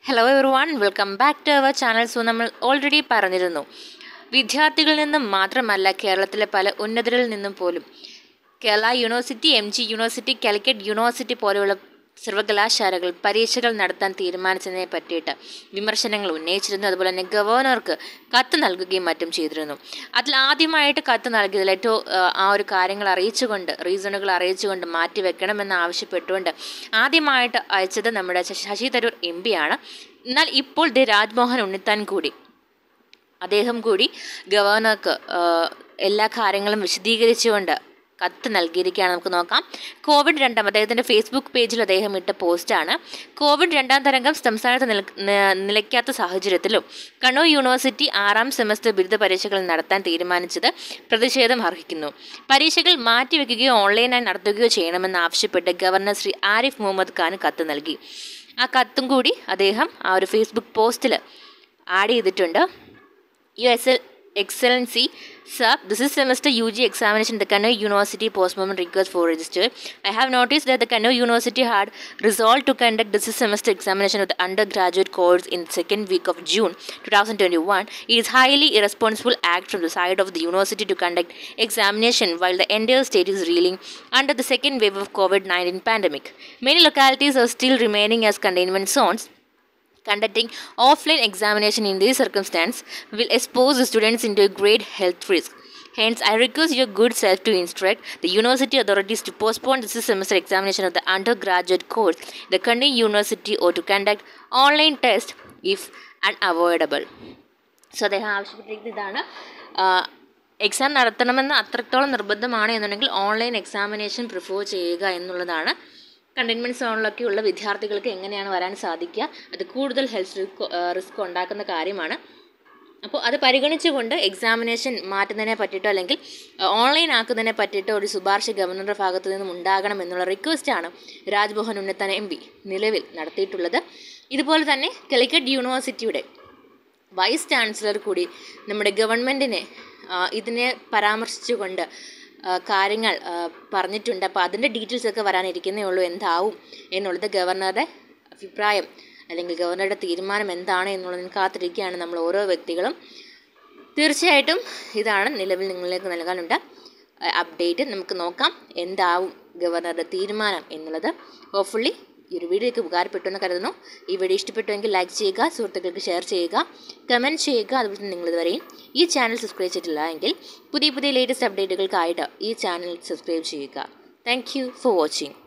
Hello everyone welcome back to our channel so നമ്മൾ already പറഞ്ഞിരുന്നു വിദ്യാർത്ഥികളിൽ നിന്നും മാത്രമല്ല കേരളത്തിലെ പല ഉന്നതരിൽ നിന്നും പോലും Kerala university M G university Calicut university പോലെയുള്ള സർവകലാശാലകൾ പരീക്ഷകൾ നടത്താൻ തീരുമാനിച്ചതിനെ പറ്റിയിട്ട് വിമർശനങ്ങൾ ഉന്നയിച്ചിരുന്നു അതുപോലെ തന്നെ ഗവർണർക്ക് കത്ത് നൽകുകയും മറ്റും ചെയ്തിരുന്നു അതിൽ ആദ്യമായിട്ട് കത്ത് നൽകിയതിൽ ഏറ്റവും ആ, ആ ഒരു കാര്യങ്ങൾ അറിയിച്ചുകൊണ്ട് റീസണുകൾ അറിയിച്ചുകൊണ്ട് മാറ്റിവെക്കണമെന്ന് ആവശ്യപ്പെട്ടുകൊണ്ട് ആദ്യമായിട്ട് അയച്ചത് നമ്മുടെ ശശി ശശി തരൂർ എം ആണ് എന്നാൽ ഇപ്പോൾ ദേ രാജ്മോഹൻ ഉണ്ണിത്താൻ കൂടി അദ്ദേഹം കൂടി ഗവർണർക്ക് ആ, എല്ലാ കാര്യങ്ങളും വിശദീകരിച്ചുകൊണ്ട് കത്ത് നൽകിയിരിക്കുകയാണ് നമുക്ക് നോക്കാം കോവിഡ് രണ്ടാം അദ്ദേഹത്തിൻ്റെ ഫേസ്ബുക്ക് പേജിൽ അദ്ദേഹം ഇട്ട പോസ്റ്റാണ് കോവിഡ് രണ്ടാം തരംഗം സംസ്ഥാനത്ത് നില ന- നിലയ്ക്കാത്ത സാഹചര്യത്തിലും കണ്ണൂർ യൂണിവേഴ്സിറ്റി ആറാം സെമസ്റ്റർ ബിരുദ പരീക്ഷകൾ നടത്താൻ തീരുമാനിച്ചത് പ്രതിഷേധം അർഹിക്കുന്നു പരീക്ഷകൾ മാറ്റിവെക്കുകയോ ഓൺലൈനായി നടത്തുകയോ ചെയ്യണമെന്ന് ആവശ്യപ്പെട്ട് ഗവർണർ ശ്രീ ആരിഫ് മുഹമ്മദ് ഖാൻ കത്ത് നൽകി ആ കത്തും കൂടി അദ്ദേഹം ആ ഒരു ഫേസ്ബുക്ക് പോസ്റ്റിൽ ആഡ് ചെയ്തിട്ടുണ്ട് Your Excel- Excellency, sir, this is semester UG examination the Kannur University postponement request for register. I have noticed that the Kannur University had resolved to conduct this semester examination of the undergraduate course in the second week of June 2021. It is highly irresponsible act from the side of the university to conduct examination while the entire state is reeling under the second wave of COVID-19 pandemic. Many localities are still remaining as containment zones. Conducting offline examination in this circumstance will expose the students into a great health risk. Hence, I request your good self to instruct the university authorities to postpone this semester examination of the undergraduate course, the Kannur University, or to conduct online test if unavoidable. So അദ്ദേഹം ആവശ്യപ്പെട്ടിരിക്കുന്നത് ഇതാണ് exam നടത്തണമെന്ന് അത്രത്തോളം നിർബന്ധമാണ് എന്നുണ്ടെങ്കിൽ online examination prefer ചെയ്യുക എന്നുള്ളതാണ് containment സോണിലൊക്കെയുള്ള വിദ്യാർത്ഥികൾക്ക് എങ്ങനെയാണ് വരാൻ സാധിക്കുക അത് കൂടുതൽ ഹെൽത്ത് റിസ്ക് റിസ്ക് ഉണ്ടാക്കുന്ന കാര്യമാണ് അപ്പോൾ അത് പരിഗണിച്ചുകൊണ്ട് എക്സാമിനേഷൻ മാറ്റുന്നതിനെ പറ്റിയിട്ടോ അല്ലെങ്കിൽ ഓൺലൈൻ ആക്കുന്നതിനെ പറ്റിയിട്ടോ ഒരു ശുപാർശ ഗവർണറുടെ ഭാഗത്തു നിന്നും ഉണ്ടാകണം എന്നുള്ള റിക്വസ്റ്റാണ് രാജ്മോഹൻ ഉന്നത്തൻ എം പി നിലവിൽ നടത്തിയിട്ടുള്ളത് ഇതുപോലെ തന്നെ കാലിക്കറ്റ് യൂണിവേഴ്സിറ്റിയുടെ വൈസ് ചാൻസലർ കൂടി നമ്മുടെ ഗവൺമെൻറ്റിനെ ഇതിനെ പരാമർശിച്ചുകൊണ്ട് ആ, കാര്യങ്ങൾ ആ, പറഞ്ഞിട്ടുണ്ട് അപ്പോൾ അതിൻ്റെ ഡീറ്റെയിൽസ് ഒക്കെ വരാനിരിക്കുന്നേ ഉള്ളൂ എന്താവും എന്നുള്ളത് ഗവർണറുടെ അഭിപ്രായം അല്ലെങ്കിൽ ഗവർണറുടെ തീരുമാനം എന്താണ് എന്നുള്ളതിന് കാത്തിരിക്കുകയാണ് നമ്മൾ ഓരോ വ്യക്തികളും തീർച്ചയായിട്ടും ഇതാണ് നിലവിൽ നിങ്ങളിലേക്ക് നൽകാനുണ്ട് അപ്ഡേറ്റ് നമുക്ക് നോക്കാം എന്താവും ഗവർണറുടെ തീരുമാനം എന്നുള്ളത് ഹോപ്പ്ഫുള്ളി ഈ ഒരു വീഡിയോയ്ക്ക് ഉപകാരപ്പെട്ടു എന്ന് കരുതുന്നു ഈ വീഡിയോ ഇഷ്ടപ്പെട്ടുവെങ്കിൽ ലൈക്ക് ചെയ്യുക സുഹൃത്തുക്കൾക്ക് ഷെയർ ചെയ്യുക കമൻറ്റ് ചെയ്യുക അതുപോലെ തന്നെ നിങ്ങളിതുവരെയും ഈ ചാനൽ സബ്സ്ക്രൈബ് ചെയ്തിട്ടില്ല എങ്കിൽ പുതിയ പുതിയ ലേറ്റസ്റ്റ് അപ്ഡേറ്റുകൾക്കായിട്ട് ഈ ചാനൽ സബ്സ്ക്രൈബ് ചെയ്യുക താങ്ക് യു ഫോർ വാച്ചിങ്